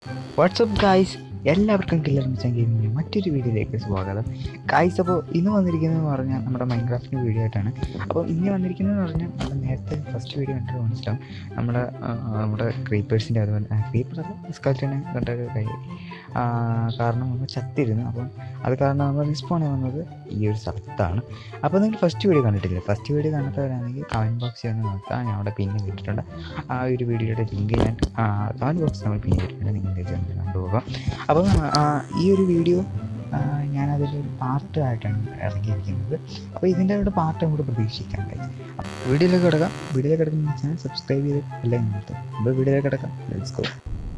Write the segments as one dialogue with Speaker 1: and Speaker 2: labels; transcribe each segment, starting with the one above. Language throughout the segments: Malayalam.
Speaker 1: വാട്സപ്പ് ഗായ്സ് എല്ലാവർക്കും കില്ലർ മിച്ചൻ ഗെയിമിൻ്റെ മറ്റൊരു വീഡിയോയിലേക്ക് സ്വാഗതം ഗായ്സ് അപ്പോൾ ഇന്ന് വന്നിരിക്കുന്നതെന്ന് പറഞ്ഞാൽ നമ്മുടെ മൈൻക്രാഫ്റ്റിൻ്റെ വീഡിയോ ആയിട്ടാണ് അപ്പോൾ ഇന്ന് വന്നിരിക്കുന്നതെന്ന് പറഞ്ഞാൽ നമ്മൾ നേരത്തെ ഫസ്റ്റ് വീഡിയോ കണ്ടിട്ട് മനസ്സിലാവും നമ്മുടെ ആ, നമ്മുടെ ക്രീപ്പേഴ്സിൻ്റെ അതുപോലെ ക്രീപ്പർ അല്ല സ്കൽറ്റിനെ കണ്ടൊരു കൈ ആ, കാരണം നമ്മൾ ചത്തിരുന്നു അപ്പം അത് കാരണം നമ്മൾ റിസ്പോൺ വന്നത് ഈ ഒരു സ്ഥലത്താണ് അപ്പോൾ നിങ്ങൾ ഫസ്റ്റ് വീഡിയോ കണ്ടിട്ടില്ല ഫസ്റ്റ് വീഡിയോ കണ്ടിട്ടവരാണെങ്കിൽ കമൻറ്റ് ബോക്സിൽ ഒന്ന് നോക്കാം ഞാൻ അവിടെ പിന്നെ ഇട്ടിട്ടുണ്ട് ആ ഒരു വീഡിയോയുടെ ലിങ്ക് ഞാൻ കമൻറ്റ് ബോക്സിൽ നമ്മൾ പിന്നെ ഇട്ടിട്ടുണ്ട് നിങ്ങൾ ചെന്ന് കണ്ടുപോകാം അപ്പം ആ, ഈ ഒരു വീഡിയോ ആ, ഞാനതിലൊരു പാർട്ട് ആയിട്ടാണ് ഇറക്കിയിരിക്കുന്നത് അപ്പോൾ ഇതിൻ്റെ ഒരു പാർട്ട് കൂടെ പ്രതീക്ഷിക്കാൻ കഴിയും വീഡിയോയിലേക്ക് കിടക്കാം വീഡിയോയിലേക്ക് കിടക്കുന്ന ചാനൽ സബ്സ്ക്രൈബ് ചെയ്ത് എല്ലാം നിർത്തും അപ്പോൾ വീഡിയോയിലേക്ക് കിടക്കാം ലെറ്റ്സ് ഗോ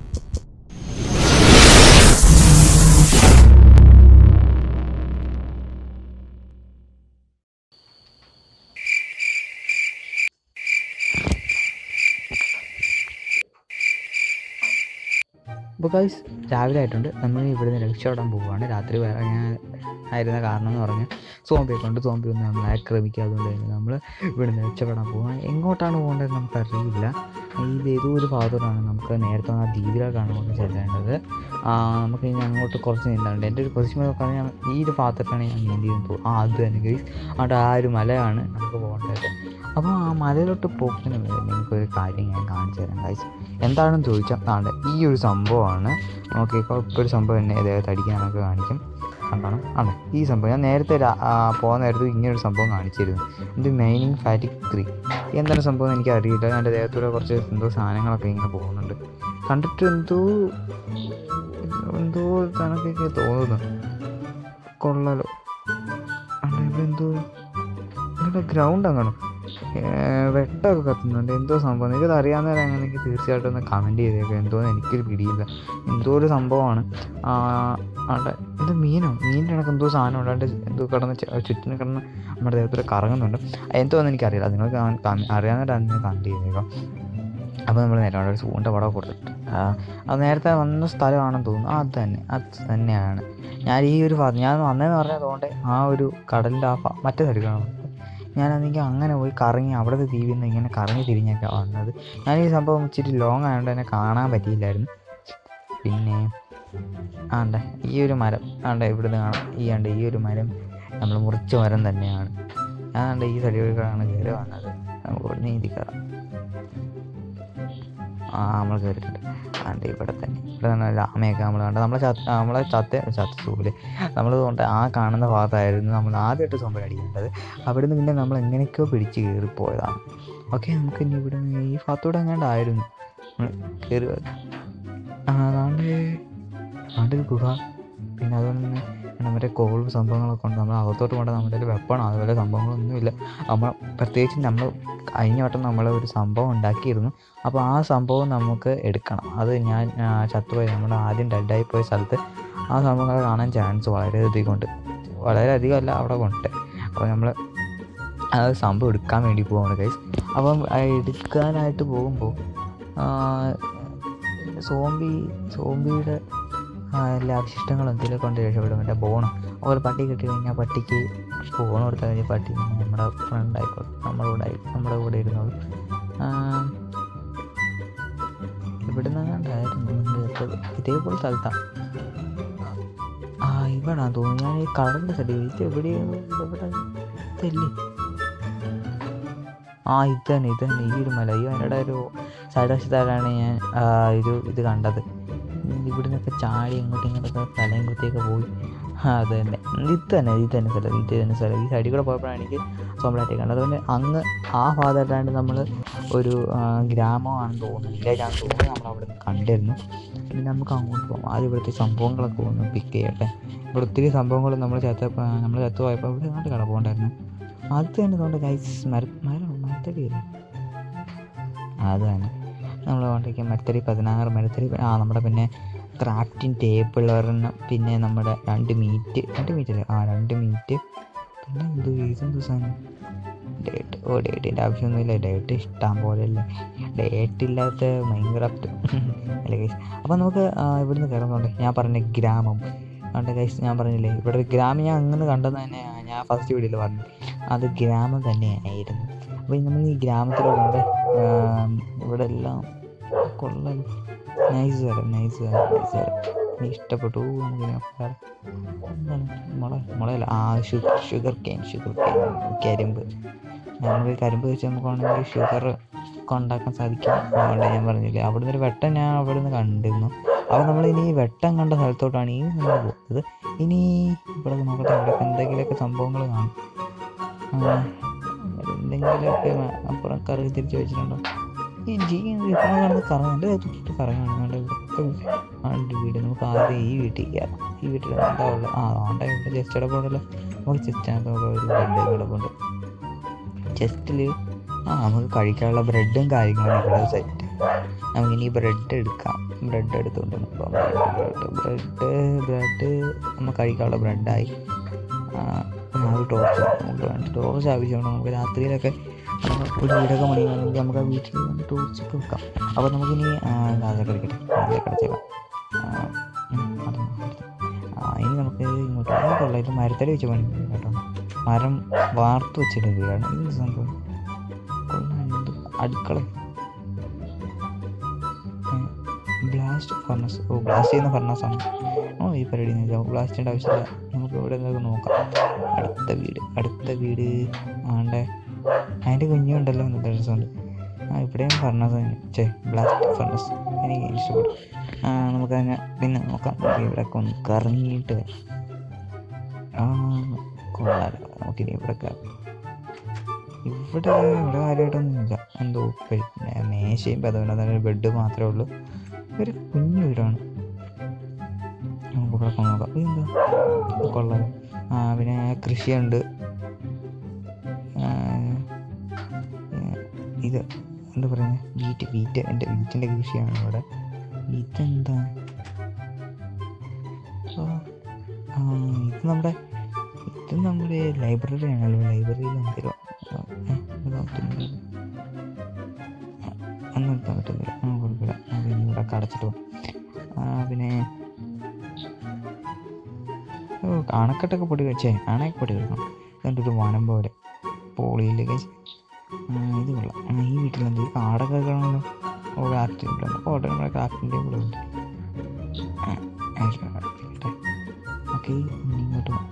Speaker 1: അപ്പോൾ ഗൈസ് രാവിലെ ആയിട്ടുണ്ട് നമ്മൾ ഇവിടുന്ന് രക്ഷപ്പെടാൻ പോവുകയാണ് രാത്രി ഞാൻ ആയിരുന്ന കാരണം എന്ന് പറഞ്ഞാൽ സോംബിയെ കൊണ്ട് സോംബി ഒന്നും നമ്മളെ ആക്രമിക്കുക അതുകൊണ്ട് തന്നെ നമ്മൾ ഇവിടുന്ന് രക്ഷപ്പെടാൻ പോവുകയാണ് എങ്ങോട്ടാണ് പോകേണ്ടത് നമുക്കറിയില്ല ഇത് ഏതോ ഒരു ഭാഗത്തോട്ടാണ് നമുക്ക് നേരത്തെ ആ ദ്വീപിലേക്കാണ് കൊണ്ട് ചെല്ലേണ്ടത് ആ, നമുക്ക് ഇനി അങ്ങോട്ട് കുറച്ച് നീന്താനുണ്ട് എൻ്റെ ഒരു പൊസിഷൻ നോക്കാൻ ഞാൻ ഈ ഒരു ഭാഗത്തോട്ടാണ് ഞാൻ നീന്തി പോകും ആ അത് തന്നെ ഗൈസ് അവിടെ ആ ഒരു മലയാണ് നമുക്ക് പോകേണ്ടത് അപ്പോൾ ആ മലയിലോട്ട് പോകുന്നതിന് മുന്നേ നിങ്ങൾക്കൊരു കാര്യം ഞാൻ കാണിച്ചു തരാം ഗൈസ് എന്താണെന്ന് ചോദിച്ചാൽ ആണ് ഈ ഒരു സംഭവമാണ് നമുക്ക് ഇപ്പോൾ ഇപ്പോൾ ഒരു സംഭവം എന്നെ ഇദ്ദേഹത്തെ അടിക്കാനൊക്കെ കാണിക്കും കണ്ടാണ് ആണ് ഈ സംഭവം ഞാൻ നേരത്തെ രാ- ആ, പോകുന്ന നേരത്ത് ഇങ്ങനൊരു സംഭവം കാണിച്ചിരുന്നു ഇത് മൈനിങ് ഫാറ്റിക് ത്രീ എന്താണ് സംഭവം എന്ന് എനിക്ക് അറിയില്ല എൻ്റെ ദേഹത്തൂടെ കുറച്ച് എന്തോ സാധനങ്ങളൊക്കെ ഇങ്ങനെ പോകുന്നുണ്ട് കണ്ടിട്ട് എന്തോ എന്തോ കണക്കൊക്കെ തോന്നുന്നു കൊള്ളലോ അല്ല ഇവിടെ എന്തോ ഇവിടെ ഗ്രൗണ്ട് അങ്ങനെ വെട്ടമൊക്കെ കത്തുന്നുണ്ട് എന്തോ സംഭവം എനിക്കത് അറിയാവുന്നവരാണെങ്കിൽ തീർച്ചയായിട്ടും ഒന്ന് കമൻറ്റ് ചെയ്തേക്കാം എന്തോന്ന് എനിക്കൊരു പിടിയില്ല എന്തോ ഒരു സംഭവമാണ് ആ, അവിടെ ഇത് മീനോ മീനിൻ്റെ കണക്ക് എന്തോ സാധനം ഉണ്ടാണ്ട് എന്തോ കിടന്ന് ച- ചുറ്റിനും കിടന്ന് നമ്മുടെ ദേഹത്തിൽ കറങ്ങുന്നുണ്ട് എന്തോന്ന് എനിക്കറിയില്ല അത് നിങ്ങൾ അറിയാവുന്നവരാണെങ്കിൽ കമൻറ്റ് ചെയ്തേക്കാം അപ്പോൾ നമ്മൾ നേരെ അവിടെ ഒരു സൂണ്ട പടം കൊടുത്തിട്ട് ആ, അത് നേരത്തെ വന്ന സ്ഥലമാണെന്ന് തോന്നുന്നു ആ, അത് തന്നെ അത് തന്നെയാണ് ഞാൻ ഈ ഒരു ഭാഗം ഞാൻ വന്നതെന്ന് പറഞ്ഞാൽ അതുകൊണ്ട് ആ ഒരു കടലിൻ്റെ ആ ഭാ- മറ്റേ സൈഡിലാണ് ഞാനാണെങ്കിൽ അങ്ങനെ പോയി കറങ്ങി അവിടുത്തെ ദ്വീപിൽ നിന്ന് ഇങ്ങനെ കറങ്ങി തിരിഞ്ഞൊക്കെ വന്നത് ഞാൻ ഈ സംഭവം ഇച്ചിരി ലോങ് ആയതുകൊണ്ട് തന്നെ കാണാൻ പറ്റിയില്ലായിരുന്നു പിന്നെ ആണ്ടെ ഈ ഒരു മരം ആണ്ടെ ഇവിടുന്ന് കാണാം ഈ ആണ്ട് ഈ ഒരു മരം നമ്മൾ മുറിച്ച മരം തന്നെയാണ് ഞാൻ ആണ്ടെ ഈ സൈഡിലേക്കാണ് കയറി വന്നത് നമുക്ക് നീന്തി കയറാം ആ നമ്മൾ കയറിയിട്ടുണ്ട് ആണ്ട് ഇവിടെ തന്നെ ഇവിടെ തന്നെ രാമയൊക്കെ നമ്മൾ കണ്ട നമ്മളെ ചത്ത നമ്മളെ ചത്ത ചത്ത സൂല് നമ്മൾ കൊണ്ട് ആ കാണുന്ന ഭാഗത്തായിരുന്നു നമ്മൾ ആദ്യമായിട്ട് സോമ്പൽ അടിക്കേണ്ടത് അവിടുന്ന് പിന്നെ നമ്മൾ എങ്ങനെയൊക്കെയോ പിടിച്ച് കയറിപ്പോയതാണ് ഓക്കെ നമുക്ക് ഇനി ഇവിടുന്ന് ഈ ഭാഗത്തൂടെ എങ്ങാണ്ടായിരുന്നു കയറി അതാണ്ട് അതാണ്ട് ഒരു ഗുഹ പിന്നെ അതുപോലെ തന്നെ പിന്നെ മറ്റേ കോൾ സംഭവങ്ങളൊക്കെ ഉണ്ട് നമ്മൾ അകത്തോട്ട് കൊണ്ട് നമ്മുടെ ഒരു വെപ്പണോ അതുപോലെ സംഭവങ്ങളൊന്നുമില്ല നമ്മൾ പ്രത്യേകിച്ച് നമ്മൾ കഴിഞ്ഞ വട്ടം നമ്മൾ ഒരു സംഭവം ഉണ്ടാക്കിയിരുന്നു അപ്പോൾ ആ സംഭവം നമുക്ക് എടുക്കണം അത് ഞാൻ ആ, ചത്തുപോയി നമ്മുടെ ആദ്യം ഡെഡായി പോയ സ്ഥലത്ത് ആ സംഭവങ്ങൾ കാണാൻ ചാൻസ് വളരെയധികം ഉണ്ട് വളരെയധികം അല്ല അവിടെ ഉണ്ട് അപ്പോൾ നമ്മൾ ആ സംഭവം എടുക്കാൻ വേണ്ടി പോവാണ് ഗൈസ് അപ്പം ആ എടുക്കാനായിട്ട് പോകുമ്പോൾ സോംബി സോംബിയുടെ ആ, എല്ലാ അവശിഷ്ടങ്ങളും എന്തെങ്കിലും കൊണ്ട് രക്ഷപ്പെടും മറ്റേ ബോണം അതുപോലെ പട്ടി കിട്ടി കഴിഞ്ഞാൽ പട്ടിക്ക് ഫോൺ കൊടുത്താൽ കഴിഞ്ഞാൽ പട്ടി നമ്മുടെ ഫ്രണ്ട് ആയിക്കോട്ടെ നമ്മുടെ കൂടെ ആയി നമ്മുടെ കൂടെ ഇരുന്നോളൂ ആ, ഇവിടുന്ന് കണ്ടായിരുന്നു എടുത്തത് ഇതേപോലെ സ്ഥലത്താണ് ആ ഇവിടാന്ന് തോന്നുന്നു ഞാൻ ഈ കളറിൻ്റെ സൈഡിൽ ഇത് എവിടെയാണ് ഇതെവിടെ ഇതല്ലേ ആ ഇത് തന്നെ ഇത് തന്നെ ഈ ഒരു മല ഈ മലയുടെ ഒരു സൈഡ് വശത്തായിട്ടാണ് ഞാൻ ആ, ഒരു ഇത് കണ്ടത് ഇവിടെ നിന്നൊക്കെ ചാടി ഇങ്ങോട്ടും ഇങ്ങോട്ടൊക്കെ തലയും കുത്തിയൊക്കെ പോയി ആ അത് തന്നെ ഇത് തന്നെ ഇത് തന്നെ സ്ഥലം ഇത് തന്നെ സ്ഥലം ഈ സൈഡിൽ കൂടെ പോയപ്പോഴാണ് എനിക്ക് സോമ്പലാറ്റി കണ്ടത് അതുകൊണ്ട് അങ്ങ് ആ ഭാഗത്തായിട്ടാണ്ട് നമ്മൾ ഒരു ആ, ഗ്രാമമാണെന്ന് തോന്നുന്നു വില്ലേജാണെന്ന് തോന്നുന്നു നമ്മൾ അവിടെ നിന്ന് കണ്ടിരുന്നു പിന്നെ നമുക്ക് അങ്ങോട്ട് പോകാം ആദ്യം ഇവിടുത്തെ സംഭവങ്ങളൊക്കെ ഒന്ന് പിക്ക് ചെയ്യട്ടെ ഇവിടെ ഒത്തിരി സംഭവങ്ങൾ നമ്മൾ ചത്ത നമ്മൾ ചത്തു പോയപ്പോൾ ഇവിടെ അങ്ങോട്ട് കിടപ്പുണ്ടായിരുന്നു അത് തന്നെ തോന്നുന്നു ഗൈസ് മര മരം മരത്തടി അല്ലേ അത് തന്നെ നമ്മൾ കൊണ്ടേക്ക് മരത്തടി പതിനാറ് മരത്തടി ആ നമ്മുടെ പിന്നെ ക്രാഫ്റ്റിംഗ് ടേബിൾ ഒരെണ്ണം പിന്നെ നമ്മുടെ രണ്ട് മീറ്റ് രണ്ട് മീറ്റ് അല്ലേ ആ രണ്ട് മീറ്റ് പിന്നെ എന്ത് ഇതെന്ത് സാധനം ഡേറ്റ് ഓ ഡേറ്റിൻ്റെ ആവശ്യമൊന്നുമില്ല ഡേറ്റ് ഇഷ്ടം പോലെ അല്ലേ ഡേറ്റ് ഇല്ലാത്ത മൈൻക്രാഫ്റ്റ് അല്ലേ ഗൈസ് അപ്പോൾ നമുക്ക് ആ, ഇവിടുന്ന് കയറുന്നുണ്ട് ഞാൻ പറഞ്ഞ ഗ്രാമം കണ്ട ഗൈസ് ഞാൻ പറഞ്ഞില്ലേ ഇവിടെ ഒരു ഗ്രാമം ഞാൻ അങ്ങനെ കണ്ടെന്ന് തന്നെ ഞാൻ ഫസ്റ്റ് വീഡിയോയിൽ പറഞ്ഞു അത് ഗ്രാമം തന്നെയായിരുന്നു അപ്പോൾ നമ്മൾ ഈ ഗ്രാമത്തിലൂടെ ഇവിടെ എല്ലാം കൊള്ളാം നൈസ് സ്ഥലം നൈസ് സ്ഥലം നൈസ് സ്ഥലം എനിക്ക് ഇഷ്ടപ്പെട്ടു നമുക്കിങ്ങനെ പറയാം. എന്താണ് മുള മുളയല്ല ആ sugar sugar cane sugar cane കരിമ്പ് നമ്മൾ കരിമ്പ് വെച്ച് നമുക്ക് വേണമെങ്കിൽ ഷുഗർ ഒക്കെ ഉണ്ടാക്കാൻ സാധിക്കും അതുകൊണ്ട് ഞാൻ പറഞ്ഞില്ലേ അവിടുന്ന് ഒരു വെട്ടം ഞാൻ അവിടുന്ന് കണ്ടിരുന്നു അപ്പോൾ നമ്മൾ ഇനി വെട്ടം കണ്ട സ്ഥലത്തോട്ടാണ് ഈ നമ്മൾ പോകുന്നത് ഇനി ഇവിടെ നോക്കട്ടെ ഇവിടെ എന്തെങ്കിലുമൊക്കെ സംഭവങ്ങൾ കാണും ആ, എന്തെങ്കിലുമൊക്കെ മ- അപ്പുറം കറങ്ങി തിരിച്ച് വെച്ചിട്ടുണ്ടോ ഈ ജീൻ ഇപ്പോൾ കിടന്ന് കറങ്ങും എൻ്റെ തൊട്ടിട്ട് കറങ്ങാണ് വേണ്ട ഇവിടുത്തെ ആണ്ട് വീട് നമുക്ക് ആദ്യം ഈ വീട്ടിൽ കയറാം ഈ വീട്ടിൽ എന്താ ഉള്ളത് ആ ആണ്ട ഇവിടെ ചെസ്റ്റ് കിടപ്പുണ്ടല്ലോ നമുക്ക് ചെസ്റ്റിനകത്ത് നമുക്ക് ഒരു ബ്രെഡ് കിടപ്പുണ്ട് ചെസ്റ്റിൽ ആ നമുക്ക് കഴിക്കാനുള്ള ബ്രെഡും കാര്യങ്ങളും ഇവിടെ സെറ്റ് നമുക്കിനി ബ്രെഡ് എടുക്കാം ബ്രെഡ് എടുത്തുകൊണ്ട് നോക്കാം ബ്രെഡ് ബ്രെഡ് നമുക്ക് കഴിക്കാനുള്ള ബ്രെഡായി അത് ടോർച്ച് നമുക്ക് വേണ്ട ടോർച്ച് ആവശ്യമാണ് നമുക്ക് രാത്രിയിലൊക്കെ ആ, ഒരു വീടൊക്കെ പണിയുകയാണെങ്കിൽ നമുക്ക് ആ വീട്ടിൽ വന്ന് ടോർച്ചൊക്കെ വെക്കാം അപ്പോൾ നമുക്കിനി ആ, അതൊക്കെ എടുക്കട്ടെ അതൊക്കെ അടച്ചേക്കാം ആ, ഉം, അതൊന്നും എടുത്ത്. ആ, ഇനി നമുക്ക് ഇങ്ങോട്ട് കൊള്ളാം ഇത് മരത്തടി വെച്ച് പണി കേട്ടോ മരം വാർത്ത് വെച്ചിട്ട് വീടാണ് ഇത് സംഭവം കൊള്ളാം എന്ത് അടുക്കള ബ്ലാസ്റ്റ് ഫർണസ് ഓ ബ്ലാസ്റ്റ് ചെയ്യുന്ന ഫർണസാണ് ഓ ഈ പരിപാടി ബ്ലാസ്റ്റ് ചെയ്യേണ്ട ആവശ്യമില്ല നമുക്ക് ഇവിടെ എന്തൊക്കെ നോക്കാം അടുത്ത വീട് അടുത്ത വീട് ആണ്ടെ അതിൻ്റെ കുഞ്ഞുണ്ടല്ലോ എന്നൊക്കെ രസമുണ്ട് ആ ഇവിടെയും ഫർണസ് തന്നെ ചേ ബ്ലാസ്റ്റ് ഫർണസ് എനിക്ക് ഇഷ്ടപ്പെട്ടു ആ നമുക്ക് തന്നെ പിന്നെ നോക്കാം നമുക്ക് ഇവിടെയൊക്കെ ഒന്ന് കറങ്ങിയിട്ട് വരാം. ആ കൊള്ളാലോ നമുക്കിനി ഇവിടെ കയറാം ഇവിടെ ഇവിടെ കാര്യമായിട്ടൊന്നുമില്ല എന്തോ പിന്നെ മേശയും പതവിനൊന്നും ബെഡ് മാത്രമേ ഉള്ളൂ ഒരു കുഞ്ഞു വീടാണ് നമുക്ക് ഇവിടെ കൊണ്ട് നോക്കാം ഇതെന്താ കൊള്ളാം ആ പിന്നെ കൃഷിയുണ്ട് ആ, ഇത് എന്താ പറയുന്നത് വീറ്റ് വീറ്റ് എൻ്റെ വീറ്റിൻ്റെ കൃഷിയാണ് ഇവിടെ വീറ്റ് എന്താ ആ, ആ, ഇത് നമ്മുടെ ഇത് നമ്മുടെ ലൈബ്രറി ആണല്ലോ ലൈബ്രറിയിൽ എന്തെങ്കിലും ഒന്നും എടുക്കാൻ പറ്റുന്നില്ല ആ കുഴപ്പമില്ല ആ, പിന്നെ ഇവിടെ കടച്ചിട്ട് പോകാം ആ, പിന്നെ ഓ അണക്കെട്ടൊക്കെ പൊടി വെച്ചേ അണയൊക്കെ പൊടി വെക്കണം എന്നിട്ട് ഒരു വനം പോലെ പോളിയിൽ കഴിച്ച് ഇത് കൊള്ളാം ആ, ഈ വീട്ടിലെന്ത് ഈ കാടൊക്കെ കാണുമല്ലോ ഓ ക്രാഫ്റ്റ് ഓട്ടോ നമ്മുടെ ക്രാഫ്റ്റിൻ്റെ കൂടെ ഉണ്ട് ഓക്കെ ഇങ്ങോട്ട് പോകാം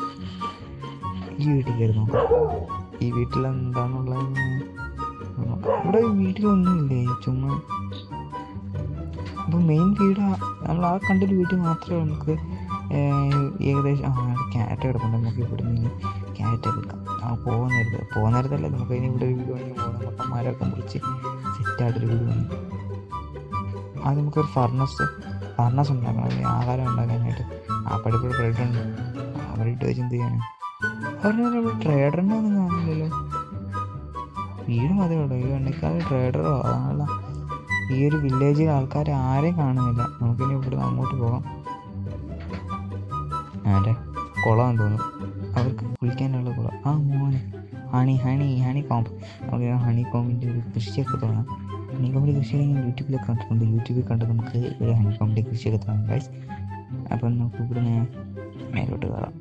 Speaker 1: ഈ വീട്ടിൽ കയറി നോക്കാം ഈ വീട്ടിൽ എന്താണുള്ളത് നോക്കാം. ഇവിടെ വീട്ടിലൊന്നുമില്ലേ ചുമ്മാ അപ്പോൾ മെയിൻ വീട് ആ- നമ്മൾ ആ കണ്ടൊരു വീട്ടിൽ മാത്രമേ നമുക്ക് ഏഹ്, ഏകദേശം ആ ക്യാറ്റ് കിടപ്പുണ്ട് നമുക്ക് ഇവിടെ നിന്ന് ക്യാറ്റ് എടുക്കാം ആ പോകുന്ന നേരത്ത് പോകുന്ന നേരത്തല്ല നമുക്ക് ഇനി ഇവിടെ ഒരു വീട് പണി പോകണം നമുക്ക് മരമൊക്കെ മുറിച്ച് സെറ്റായിട്ടൊരു വീട് പണി അത് നമുക്കൊരു ഫർണസ് ഫർണസ് ഉണ്ടാക്കണം ഈ ആഹാരം ഉണ്ടാക്കാനായിട്ട് ആ പടിപ്പടി ബ്രെഡ് ഉണ്ട് ആ ബ്രെഡ് വെച്ച് എന്ത് ചെയ്യാനാണ് അവരുടെ ട്രേഡറിനെ ഒന്നും കാണില്ലല്ലോ വീട് മതി ഉള്ളൂ ഈ വണ്ടിക്കാർ ട്രേഡറോ അതാണല്ല ഈ ഒരു വില്ലേജിൽ ആൾക്കാർ ആരെയും കാണുന്നില്ല നമുക്കിനി ഇവിടുന്ന് അങ്ങോട്ട് പോകാം ആരെ കുളമാണെന്ന് തോന്നുന്നു അവർക്ക് കുളിക്കാനുള്ള കുളം ആ മോനെ ഹണി ഹണി ഹണി കോമ്പ് നമുക്ക് ഹണി കോമ്പിൻ്റെ ഒരു കൃഷിയൊക്കെ തുടങ്ങാം ഹണി കോമ്പിൻ്റെ കൃഷി ഞാൻ യൂട്യൂബിലൊക്കെ കണ്ടിട്ടുണ്ട് യൂട്യൂബിൽ കണ്ട് നമുക്ക് ഒരു ഹണി കോമ്പിൻ്റെ കൃഷിയൊക്കെ തുടങ്ങാം ഗൈസ് അപ്പം നമുക്ക് ഇവിടുന്ന് മേലോട്ട് കയറാം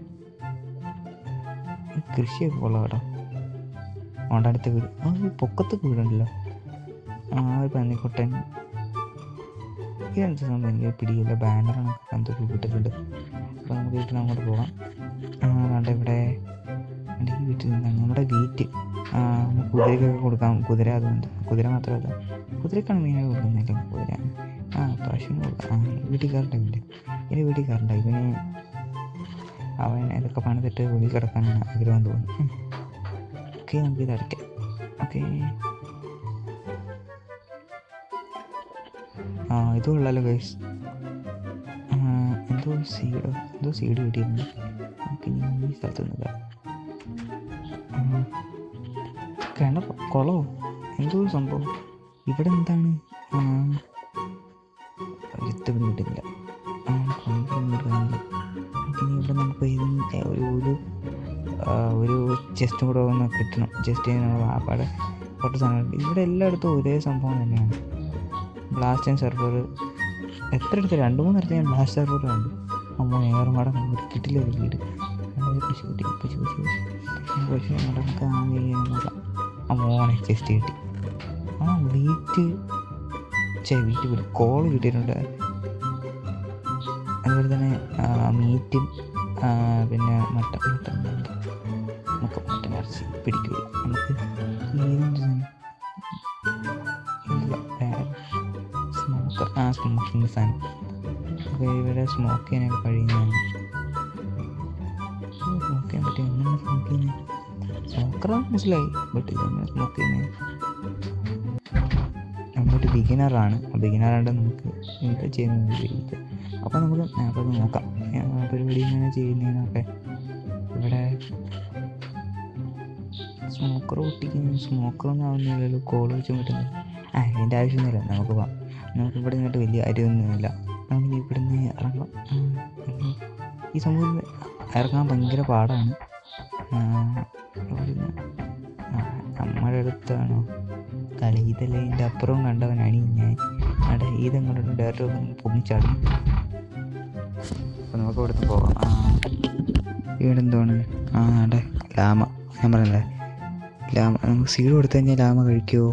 Speaker 1: ഈ കൃഷിയൊക്കെ കൊള്ളാം കേട്ടോ അവിടെ അടുത്ത വീട് ആ ഈ പൊക്കത്തൊക്കെ വീടുണ്ടല്ലോ ആ ഒരു പന്നിക്കുട്ടൻ ഇതെന്ത് സംഭവം എനിക്ക് പിടിയില്ല ബാനറാണ് എന്തൊക്കെ വിട്ടിട്ടുണ്ട് അപ്പോൾ നമുക്ക് വീട്ടിൽ അങ്ങോട്ട് പോകാം ആ അതുകൊണ്ട് ഇവിടെ എൻ്റെ ഈ വീട്ടിൽ നിന്നാണ് നമ്മുടെ വീറ്റ് ആ നമുക്ക് കുതിരയ്ക്കൊക്കെ കൊടുക്കാം കുതിര അതുകൊണ്ട് കുതിര മാത്രമല്ല കുതിരക്കാണ് മെയിനായി കൊടുക്കുന്നില്ല കുതിര ആ പശുവിന് കൊടുക്കാം ആ വീട്ടിൽ കയറണ്ടില്ല ഇനി വീട്ടിൽ കയറണ്ട ഇവന് അവൻ ഇതൊക്കെ പണിതിട്ട് വെളിയിൽ കിടക്കാനാണ് ആഗ്രഹം തോന്നുന്നു ഓക്കെ നമുക്ക് ഇത് അടയ്ക്കാം ഓക്കെ ആ ഇത് കൊള്ളാലോ ഗൈസ് എന്തോ സീഡ് എന്തോ സീഡ് കിട്ടിയിരുന്നു നമുക്ക് ഇനി ഈ സ്ഥലത്ത് നിൽക്കാം കിണർ കുളമോ എന്തോ ഒരു സംഭവം ഇവിടെ എന്താണ് ആ, ഒരുത്തം കിട്ടുന്നില്ല ആ കൊണ്ടൊന്നും കിട്ടുന്നില്ല നമുക്കിനി ഇവിടെ നമുക്ക് ഇതിന് ഒരു ഒരു ആ, ഒരു ചെസ്റ്റും കൂടെ ഒന്ന് കിട്ടണം ജസ്റ്റ് നമ്മൾ വാപ്പാടെ കുറച്ച് സാധനങ്ങൾ ഇവിടെ എല്ലായിടത്തും ഒരേ സംഭവം തന്നെയാണ് ബ്ലാസ്റ്റ് ആൻഡ് സെർവർ എത്ര എടുത്ത് രണ്ട് മൂന്ന് ഇടത്ത് ഞാൻ ബ്ലാസ്റ്റ് സെർവർ കണ്ടു അമ്മ ഏറുമാടം ഒരു കിട്ടില്ല ഒരു വീട് അതായത് പശു കിട്ടി പശു പശു പശു പശു നമ്മുടെ നമുക്ക് ആകെ നോക്കാം ആ മോനെ ചെസ്റ്റ് കിട്ടി ആ വെയിറ്റ് ചേ വീട്ടിൽ പോലും കോൾ കിട്ടിയിട്ടുണ്ട് അതുപോലെ തന്നെ മീറ്റും പിന്നെ മട്ടൻ മട്ടൻ ഉണ്ട്. നമുക്ക് മട്ടൻ ഇറച്ചി പിടിക്കില്ല നമുക്ക് ഏതെങ്കിലും സാധനം ഇല്ല വേറെ സ്മോക്കർ ആ സ്മോക്കിങ് സാധനം അപ്പോൾ ഇവിടെ സ്മോക്ക് ചെയ്യാനൊക്കെ കഴിയുന്നതാണ് സ്മോക്ക് ചെയ്യാൻ പറ്റും എങ്ങനെ സ്മോക്ക് ചെയ്യുന്നത് സ്മോക്കറാണ് മനസ്സിലായി ബട്ട് ഇതെങ്ങനെ സ്മോക്ക് ചെയ്യുന്നത് നമ്മളൊരു ബിഗിനറാണ് ബിഗിനറാണ്ട് നമുക്ക് ഇത് ചെയ്യുന്നത് ഇത് അപ്പോൾ നമുക്ക് അപ്പോൾ അത് നോക്കാം ആ, പരിപാടി ഇങ്ങനെ ചെയ്യുന്നതിനൊക്കെ ഇവിടെ സ്മോക്കർ പൊട്ടിക്കുന്ന സ്മോക്കറൊന്നും ആവുന്നില്ലല്ലോ കോൾ വെച്ച് പറ്റുന്നില്ല ആ അതിൻ്റെ ആവശ്യമൊന്നുമില്ല നമുക്ക് പോവാം നമുക്ക് ഇവിടെ നിന്നിട്ട് വലിയ കാര്യമൊന്നുമില്ല നമുക്ക് ഇവിടുന്ന് ഇറങ്ങാം ആ, ഇറങ്ങാം. ഈ സംഭവം ഇറങ്ങാൻ ഭയങ്കര പാടാണ് ആ, ഇവിടുന്ന് ആ, നമ്മുടെ അടുത്താണോ കളി ഇതല്ലേ ഇതിൻ്റെ അപ്പുറവും കണ്ടവനാണ് ഈ ഞാൻ അവിടെ ഇതെങ്ങോട്ടും ഡയറക്റ്റ് ഒന്ന് പൊങ്ങിച്ചാടും അപ്പോൾ നമുക്ക് ഇവിടുന്ന് പോകാം ആ ഇവിടെ എന്താണ് ആ അവിടെ ലാമ ഞാൻ പറഞ്ഞല്ലേ ലാമ നമുക്ക് സീഡ് കൊടുത്തു കഴിഞ്ഞാൽ ലാമ കഴിക്കുമോ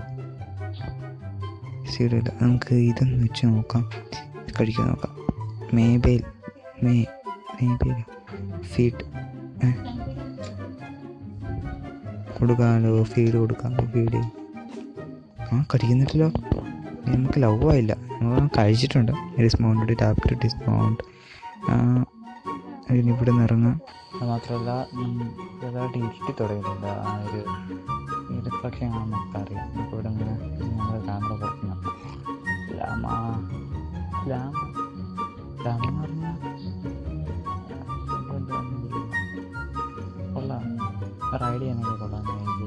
Speaker 1: സീഡ് ഇല്ല നമുക്ക് ഇതൊന്ന് വെച്ച് നോക്കാം ഇത് കഴിക്കാൻ നോക്കാം മേബേൽ മേ മേബേൽ ഫീഡ് കൊടുക്കാമല്ലോ ഫീഡ് കൊടുക്കാമല്ലോ ഫീഡ് ആ കടിക്കുന്നില്ലല്ലോ നമുക്ക് ലവ് ആയില്ല നമ്മൾ കഴിച്ചിട്ടുണ്ട് ഡിസ്മൗണ്ട് ടാപ്പ് ടു ഡിസ്മൗണ്ട് അതിന് ഇവിടെ നിന്ന് ഇറങ്ങാം അത് മാത്രമല്ല ചെറുതായിട്ട് ഇരുട്ടി തുടങ്ങിയിട്ടുണ്ട് ആ ഒരു റിഫ്ലക്ഷൻ ആണ് നമുക്കറിയാം നമുക്ക് ഇവിടെ നിന്ന് നമ്മുടെ ക്യാമറ പുറത്തുനിന്ന് ലാമ ലാമ ലാമ എന്ന് പറഞ്ഞാൽ കൊള്ളാം റൈഡ് ചെയ്യാനൊക്കെ കൊള്ളാം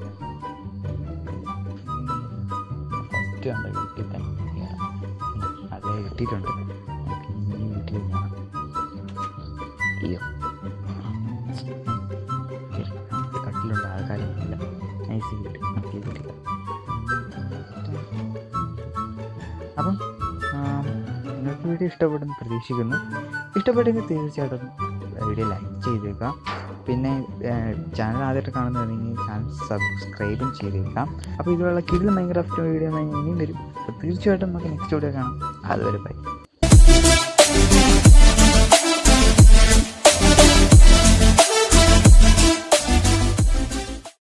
Speaker 1: ഫസ്റ്റ് കണ്ട വീട്ടിൽ തന്നെ അതെ കിട്ടിയിട്ടുണ്ട് നമുക്ക് ഇനി വീട്ടിൽ പോകാം അയ്യോ ഓക്കെ കട്ടിലുണ്ട് ആ കാര്യമില്ല നൈസ് കിട്ടി നമുക്ക് ചെയ്തിട്ടില്ല അപ്പം ആ, നിങ്ങൾക്ക് വീഡിയോ ഇഷ്ടപ്പെടുന്നു പ്രതീക്ഷിക്കുന്നു ഇഷ്ടപ്പെട്ടെങ്കിൽ തീർച്ചയായിട്ടും വീഡിയോ ലൈക്ക് ചെയ്തേക്കാം പിന്നെ ചാനൽ ആദ്യമായിട്ട് കാണുന്നതാണെങ്കിൽ ചാനൽ സബ്സ്ക്രൈബും ചെയ്തേക്കാം അപ്പോൾ ഇതുപോലുള്ള കിടിലും മൈൻക്രാഫ്റ്റ് വീഡിയോ ഇനിയും വരും അപ്പോൾ തീർച്ചയായിട്ടും നമുക്ക് നെക്സ്റ്റ് വീഡിയോ കാണാം അതുവരെ ബൈ